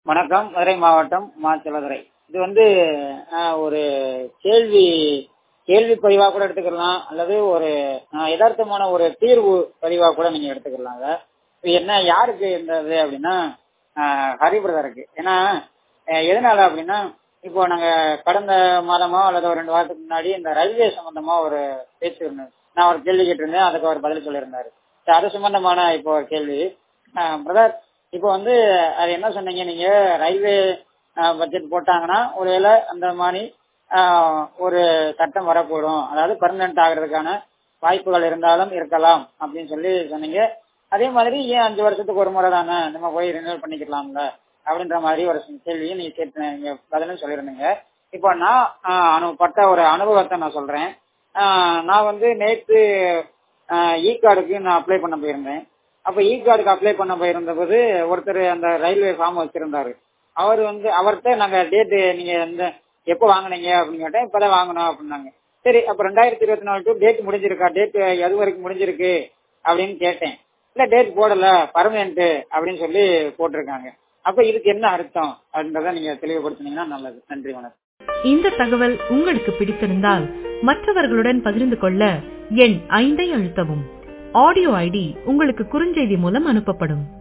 வணக்கம் மதுரை மாவட்டம் மாச்சலதுரை இது வந்து ஆஹ், ஒரு கேள்வி கேள்வி பதிவா கூட எடுத்துக்கலாம் அல்லது ஒரு ஆஹ், யதார்த்தமான ஒரு தீர்வு பதிவா கூட நீங்க எடுத்துக்கலாம் அதை. இது என்ன யாருக்கு இந்த இது அப்படின்னா ஆஹ், ஹரி பிரதருக்கு ஏன்னா ஆஹ், எதனால அப்படின்னா இப்போ நாங்க கடந்த மாதமோ அல்லது ஒரு ரெண்டு வாரத்துக்கு முன்னாடி இந்த ரயில்வே சம்பந்தமா ஒரு பேச்சு இருந்தது நான் ஒரு கேள்வி கேட்டிருந்தேன் அதுக்கு அவர் பதில் சொல்லியிருந்தாரு சரி, அது சம்பந்தமான இப்போ ஒரு கேள்வி பிரதர் இப்போ வந்து அது என்ன சொன்னீங்க நீங்க ரயில்வே பட்ஜெட் போட்டாங்கன்னா ஒருவேளை அந்த மாதிரி ஆஹ், ஒரு சட்டம் வரக்கூடும் அதாவது பர்மனன்ட் ஆகிறதுக்கான வாய்ப்புகள் இருந்தாலும் இருக்கலாம் அப்படின்னு சொல்லி சொன்னீங்க அதே மாதிரி ஏன் அஞ்சு வருஷத்துக்கு ஒரு முறை தானே நம்ம போய் ரினியூவல் பண்ணிக்கலாம்ல அப்படின்ற மாதிரி ஒரு கேள்வியும் நீங்க கேட்டு நீங்க பதிலும் சொல்லியிருந்தீங்க இப்போ நான் ஆஹ், அனுபவப்பட்ட ஒரு அனுபவத்தை நான் சொல்றேன் ஆஹ், நான் வந்து நேற்று இ கார்டுக்கு நான் அப்ளை பண்ண போயிருந்தேன் அப்ப இ கார்டுக்கு அப்ளை பண்ண போயிருந்த போது ஒருத்தர் அந்த ரயில்வே ஃபார்ம் வச்சிருந்தாரு அவர் வந்து அவர்கிட்ட நாங்க டேட்டு நீங்க எந்த எப்போ வாங்குனீங்க அப்படின்னு கேட்டேன் இப்பதான் வாங்கணும் அப்படின்னாங்க சரி அப்ப ரெண்டாயிரத்தி இருபத்தி நாலு டூ டேட் முடிஞ்சிருக்கா டேட் எது வரைக்கும் முடிஞ்சிருக்கு அப்படின்னு கேட்டேன் இல்ல டேட் போடல பர்மனன்ட் அப்படின்னு சொல்லி போட்டிருக்காங்க அப்ப இதுக்கு என்ன அர்த்தம் அப்படின்றத நீங்க தெளிவுபடுத்தினீங்கன்னா நல்லது நன்றி வணக்கம் இந்த தகவல் உங்களுக்கு பிடித்திருந்தால் மற்றவர்களுடன் பகிர்ந்து கொள்ள எண் ஐந்தை அழுத்தவும் ஆடியோ ஐடி உங்களுக்கு குறுஞ்செய்தி மூலம் அனுப்பப்படும்